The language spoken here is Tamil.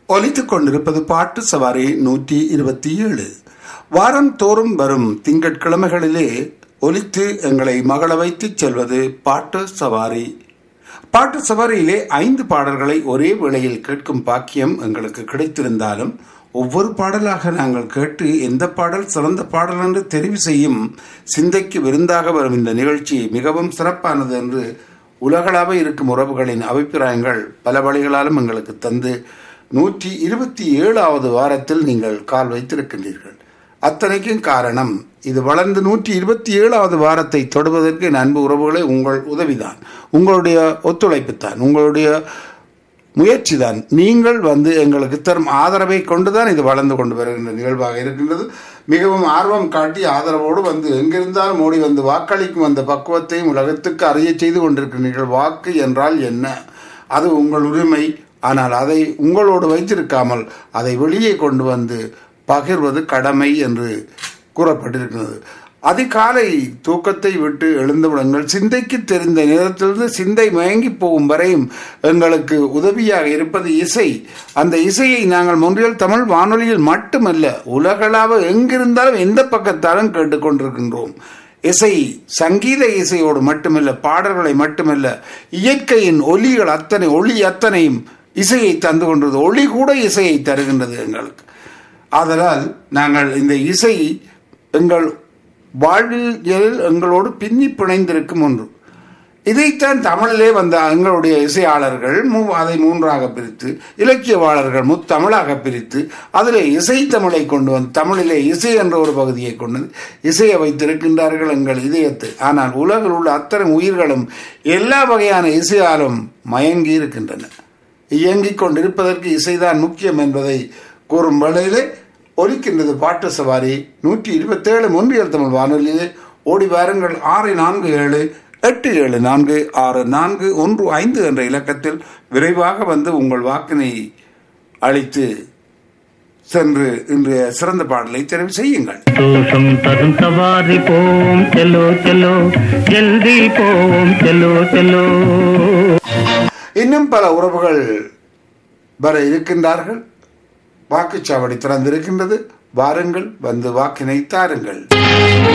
ஒலித்துக் கொண்டிருப்பது பாட்டு சவாரி நூற்றி இருபத்தி ஏழு வாரம் தோறும் வரும் திங்கட்கிழமைகளிலே ஒலித்து எங்களை மகள வைத்துச் செல்வது பாட்டு சவாரி பாட்டு சவாரியிலே ஐந்து பாடல்களை ஒரே வேளையில் கேட்கும் பாக்கியம் எங்களுக்கு கிடைத்திருந்தாலும் ஒவ்வொரு பாடலாக நாங்கள் கேட்டு எந்த பாடல் சிறந்த பாடல் என்று தெரிவு செய்யும் சிந்தைக்கு விருந்தாக வரும் இந்த நிகழ்ச்சி மிகவும் சிறப்பானது என்று உலகளாவ இருக்கும் உறவுகளின் அபிப்பிராயங்கள் பல வழிகளாலும் எங்களுக்கு தந்து நூற்றி இருபத்தி ஏழாவது வாரத்தில் நீங்கள் கால் வைத்திருக்கின்றீர்கள் அத்தனைக்கும் காரணம் இது வளர்ந்து நூற்றி இருபத்தி ஏழாவது வாரத்தை தொடுவதற்கு என் அன்பு உறவுகளே உங்கள் உதவிதான் உங்களுடைய ஒத்துழைப்பு தான் உங்களுடைய முயற்சி தான் நீங்கள் வந்து எங்களுக்கு தரும் ஆதரவை கொண்டுதான் இது வளர்ந்து கொண்டு வருகின்ற நிகழ்வாக இருக்கின்றது மிகவும் ஆர்வம் காட்டி ஆதரவோடு வந்து எங்கிருந்தாலும் ஓடி வந்து வாக்களிக்கும் அந்த பக்குவத்தையும் உலகத்துக்கு அறிய செய்து கொண்டிருக்கிறீர்கள் வாக்கு என்றால் என்ன அது உங்கள் உரிமை ஆனால் அதை உங்களோடு வைத்திருக்காமல் அதை வெளியே கொண்டு வந்து பகிர்வது கடமை என்று கூறப்பட்டிருக்கிறது அதிகாலை தூக்கத்தை விட்டு எழுந்து விடுங்கள் சிந்தைக்கு தெரிந்த நேரத்திலிருந்து சிந்தை மயங்கி போகும் வரையும் எங்களுக்கு உதவியாக இருப்பது இசை அந்த இசையை நாங்கள் முன்றியல் தமிழ் வானொலியில் மட்டுமல்ல உலகளாவ எங்கிருந்தாலும் எந்த பக்கத்தாலும் கேட்டுக்கொண்டிருக்கின்றோம் இசை சங்கீத இசையோடு மட்டுமல்ல பாடல்களை மட்டுமல்ல இயற்கையின் ஒலிகள் அத்தனை ஒளி அத்தனையும் இசையை தந்து கொண்டது ஒளி கூட இசையை தருகின்றது எங்களுக்கு ஆதலால் நாங்கள் இந்த இசை எங்கள் வாழ்வியலில் எங்களோடு பின்னி பிணைந்திருக்கும் ஒன்று இதைத்தான் தமிழிலே வந்த எங்களுடைய இசையாளர்கள் அதை மூன்றாக பிரித்து இலக்கியவாளர்கள் முத்தமிழாக பிரித்து அதிலே இசை தமிழை கொண்டு வந்து தமிழிலே இசை என்ற ஒரு பகுதியை கொண்டு வந்து இசையை வைத்திருக்கின்றார்கள் எங்கள் இதயத்தை ஆனால் உலகில் உள்ள அத்தனை உயிர்களும் எல்லா வகையான இசையாலும் மயங்கி இருக்கின்றன இயங்கிக் கொண்டிருப்பதற்கு இசைதான் முக்கியம் என்பதை கூறும் வேளையிலே ஒலிக்கின்றது பாட்டு சவாரி நூற்றி இருபத்தேழு முன்றியல் தமிழ் வானொலியிலே ஓடி வாருங்கள் ஆறு நான்கு ஏழு எட்டு ஏழு நான்கு ஆறு நான்கு ஒன்று ஐந்து என்ற இலக்கத்தில் விரைவாக வந்து உங்கள் வாக்கினை அளித்து சென்று இன்றைய சிறந்த பாடலை தெரிவு செய்யுங்கள் தோஷம் தரும் சவாரி போம் செல்லோ செல்லோ ஜல்தி போம் செல்லோ செல்லோ இன்னும் பல உறவுகள் வர இருக்கின்றார்கள் வாக்குச்சாவடி திறந்திருக்கின்றது வாருங்கள் வந்து வாக்கினை தாருங்கள்